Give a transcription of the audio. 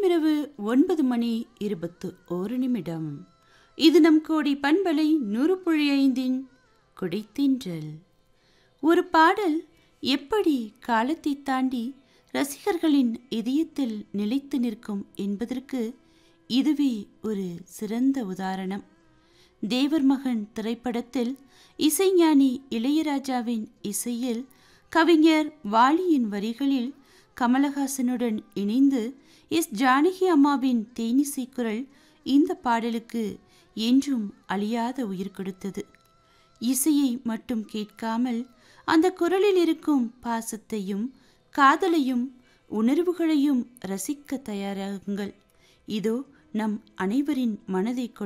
நேரமிரவு ஒன்பது மணி இருபத்து ஒரு நிமிடம் இது நம் கோடி பண்பலை நூறு புள்ளி ஐந்தின் குடைத்தின்றல் ஒரு பாடல் எப்படி காலத்தை தாண்டி ரசிகர்களின் இதயத்தில் நிலைத்து நிற்கும் என்பதற்கு இதுவே ஒரு சிறந்த உதாரணம் தேவர் மகன் திரைப்படத்தில் இசைஞானி இளையராஜாவின் இசையில் கவிஞர் வாலியின் வரிகளில் கமலஹாசனுடன் இணைந்து எஸ் ஜானகி அம்மாவின் தேனிசை குரல் இந்த பாடலுக்கு என்றும் அழியாத உயிர் கொடுத்தது இசையை மட்டும் கேட்காமல் அந்த குரலில் இருக்கும் பாசத்தையும் காதலையும் உணர்வுகளையும் ரசிக்க தயாராகுங்கள் இதோ நம் அனைவரின் மனதை